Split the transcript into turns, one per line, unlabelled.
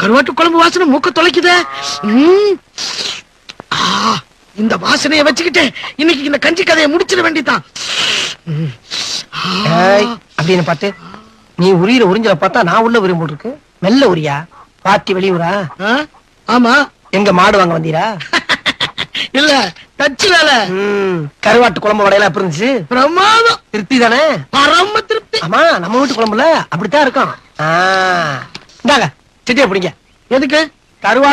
கருவாட்டு குழம்பு வாசனை மூக்க தொலைக்குதே ம். ஆ, இந்த வாசனைய வச்சுக்கிட்டு இன்னைக்கு இந்த கஞ்சி கதையை முடிச்சிட வேண்டியதான் ம். ஆ.
ஏய், அப்படின்னு பார்த்து நீ உரியிற உறிஞ்சல பார்த்தா நான் உள்ள உரியும் போட்டுருக்கு மெல்ல உரியா பாட்டி வெளியூரா
ஆ? ஆமா
எங்க மாடு வாங்க வந்தீரா
இல்ல தச்சு வேலை
ம், கருவாட்டு குழம்பு வடையெல்லாம் எப்படி இருந்துச்சு
பிரமாதம்
திருப்தி தானே
பரம திருப்தி
ஆமா நம்ம வீட்டு குழம்புல அப்படித்தான் இருக்கும் ஆ, இந்தாங்க சிட்டியை பிடிங்க
எதுக்கு
கருவாட்டு